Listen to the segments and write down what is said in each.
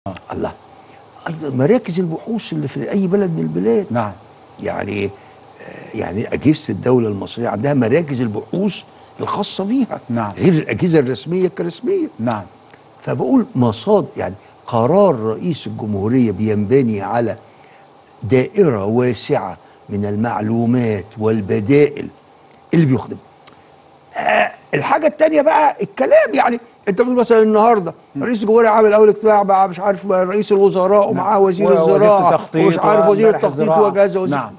الله ايضا مراكز البحوث اللي في اي بلد من البلاد نعم يعني يعني اجهزه الدوله المصريه عندها مراكز البحوث الخاصه بيها نعم. غير الاجهزه الرسميه كرسميه نعم فبقول مصادر يعني قرار رئيس الجمهوريه بينبني على دائره واسعه من المعلومات والبدائل اللي بيخدم آه الحاجه الثانيه بقى الكلام يعني انت بتقول مثلا النهارده رئيس الجمهوريه عامل اول اجتماع مع مش عارف رئيس الوزراء ومعاه وزير ووزيرة الزراعه التخطيط ومش عارف وزير وامبارح التخطيط الزراعة. وجهاز وزير نعم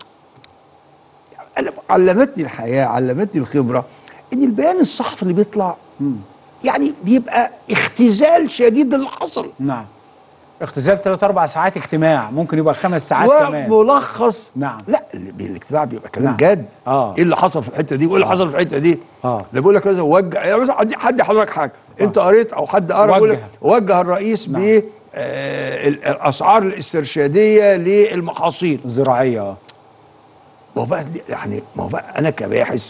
أنا علمتني الحياه علمتني الخبره ان البيان الصحفي اللي بيطلع يعني بيبقى اختزال شديد اللي حصل نعم اختزال ثلاث اربع ساعات اجتماع ممكن يبقى خمس ساعات كمان وملخص نعم. لا اللي بي- الاجتماع بيبقى كلام نعم. جد آه. ايه اللي حصل في الحته دي وايه اللي حصل في الحته دي آه. اللي بيقول لك مثلا وجه يعني مثلا عندي حد حضرتك حاجه انت قريت او حد قرا بيقول لك وجه. وجه الرئيس نعم. ب آه، ال- الاسعار الاسترشاديه للمحاصيل زراعيه اه ما هو بقى دي- يعني ما هو بقى انا كباحث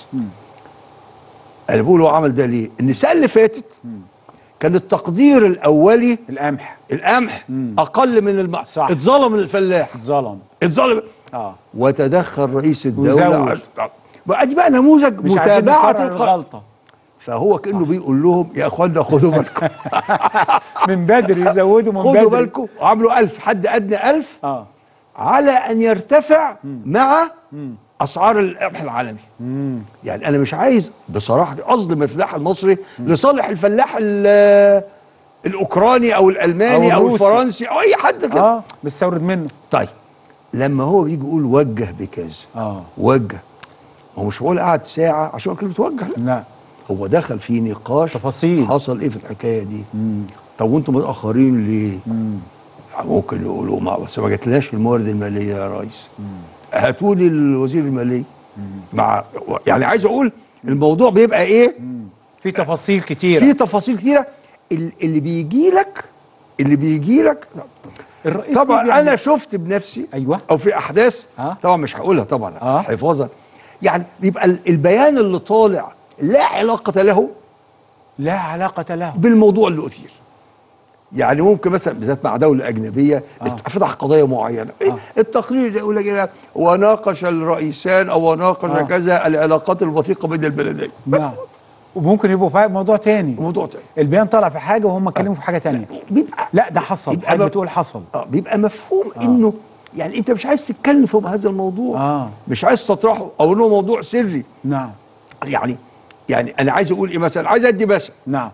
انا بقول هو عمل ده ليه؟ ان السنه اللي فاتت كان التقدير الاولي القمح القمح اقل من الم... صح. اتظلم الفلاح اتظلم اتظلم اه وتدخل رئيس الدوله وزود. عش- بقى دي بقى نموذج مش عايزين متابعه نكرر الق... الغلطه فهو كانه بيقول لهم يا اخوانا خدوا بالكم من بدري يزودوا من بدري خدوا بالكم وعملوا ألف حد ادنى ألف اه على ان يرتفع مع اسعار القمح العالمي يعني انا مش عايز بصراحه اظلم الفلاح المصري لصالح الفلاح ال- الاوكراني او الالماني أو او, الروسي. الفرنسي او اي حد كده اه مستورد منه طيب لما هو بيجي يقول وجه بكذا اه وجه هو مش معقول قعد ساعه عشان كلمه وجه لا لا هو دخل في نقاش تفاصيل. حصل ايه في الحكايه دي طب وانتم متاخرين ليه يعني ممكن يقولوا ما بس ما جاتلناش الموارد الماليه يا ريس هاتوا لي الوزير الماليه مع يعني عايز اقول الموضوع بيبقى ايه في تفاصيل كتيره في تفاصيل كتيره ال- اللي بيجي لك اللي بيجي لك الرئيس طبعا بيعمل- انا شفت بنفسي ايوه او في احداث آه. طبعا مش هقولها طبعا آه. حفاظا يعني بيبقى ال- البيان اللي طالع لا علاقه له لا علاقه له بالموضوع اللي اثير يعني ممكن مثلا بالذات مع دوله اجنبيه فتح قضيه معينه إيه التقرير اللي يقول لك إيه وناقش الرئيسان او وناقش آه. كذا العلاقات الوثيقه بين البلدين بس نعم وممكن يبقوا في موضوع تاني موضوع تاني البيان طلع في حاجه وهم اتكلموا في حاجه تانية بيبقى لا ده حصل يبقى حاجه ما- بتقول حصل اه بيبقى مفهوم انه يعني انت مش عايز تتكلم في هذا الموضوع آه. مش عايز تطرحه او انه موضوع سري نعم يعني يعني انا عايز اقول ايه مثلا عايز ادي مثلا نعم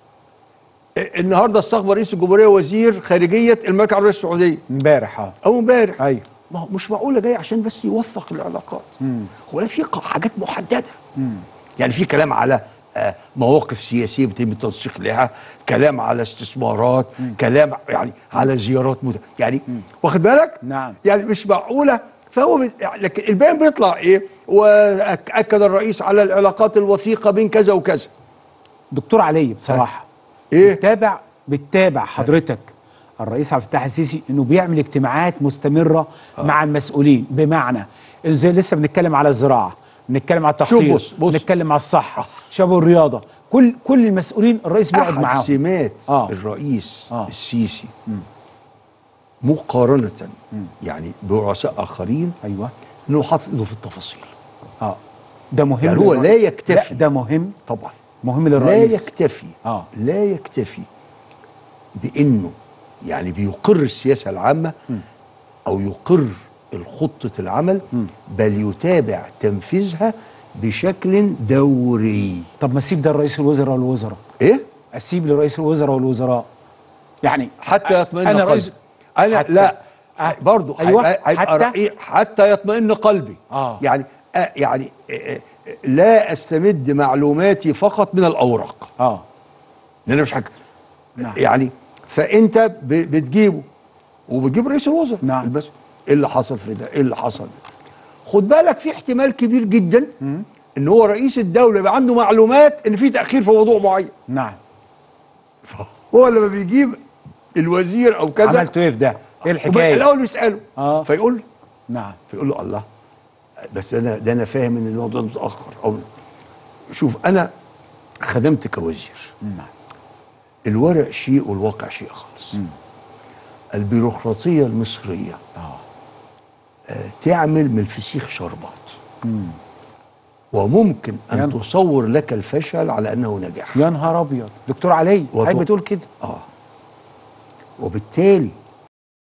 إيه، النهارده استخبر رئيس الجمهوريه وزير خارجيه المملكه العربيه السعوديه امبارح اه او امبارح ايوه ما هو مش معقوله جاي عشان بس يوثق العلاقات هو لا في ق- حاجات محدده يعني في كلام على آه، مواقف سياسيه بيتم التنسيق لها كلام على استثمارات كلام يعني على زيارات مت... يعني واخد بالك نعم. يعني مش معقوله فهو بي... يعني لكن البيان بيطلع ايه واكد الرئيس على العلاقات الوثيقه بين كذا وكذا دكتور علي بصراحه إيه؟ بتتابع بتتابع حضرتك الرئيس عبد الفتاح السيسي انه بيعمل اجتماعات مستمره آه. مع المسؤولين بمعنى إنه زي لسه بنتكلم على الزراعه بنتكلم على التخطيط بص- بص. بنتكلم على الصحه شباب الرياضه كل كل المسؤولين الرئيس بيقعد احد معاهم سمات آه. الرئيس آه. السيسي مقارنه يعني برؤساء اخرين ايوه انه حاطط ايده في التفاصيل اه ده مهم يعني هو لا للرئيس. يكتفي. لا ده مهم طبعا مهم لا للرئيس يكتفي آه. لا يكتفي بانه يعني بيقر السياسه العامه او يقر الخطه العمل بل يتابع تنفيذها بشكل دوري طب ما اسيب ده لرئيس الوزراء والوزراء ايه اسيب لرئيس الوزراء والوزراء يعني حتى يطمئن انا قلبي رئيس انا حتى- لا آه. برضه أيوة، هيبقى حتى؟ رأي حتى يطمئن قلبي آه. يعني آه يعني آه آه لا استمد معلوماتي فقط من الاوراق اه لان أنا مش حاجه نعم. يعني فانت ب- بتجيبه وبتجيب رئيس الوزراء نعم. بس ايه اللي حصل في ده ايه اللي حصل ده خد بالك في احتمال كبير جدا ان هو رئيس الدوله يبقى عنده معلومات ان في تاخير في موضوع معين نعم هو لما بيجيب الوزير او كذا عملتوا ايه في ده؟ ايه وبقى الحكايه؟ الاول بيساله آه. فيقول له نعم فيقول له الله بس انا ده انا فاهم ان الموضوع ده متاخر او شوف انا خدمت كوزير نعم الورق شيء والواقع شيء خالص البيروقراطيه المصريه اه آه، تعمل من الفسيخ شربات وممكن ان يعني- تصور لك الفشل على انه نجاح يا نهار ابيض دكتور علي وت- حضرتك بتقول كده اه وبالتالي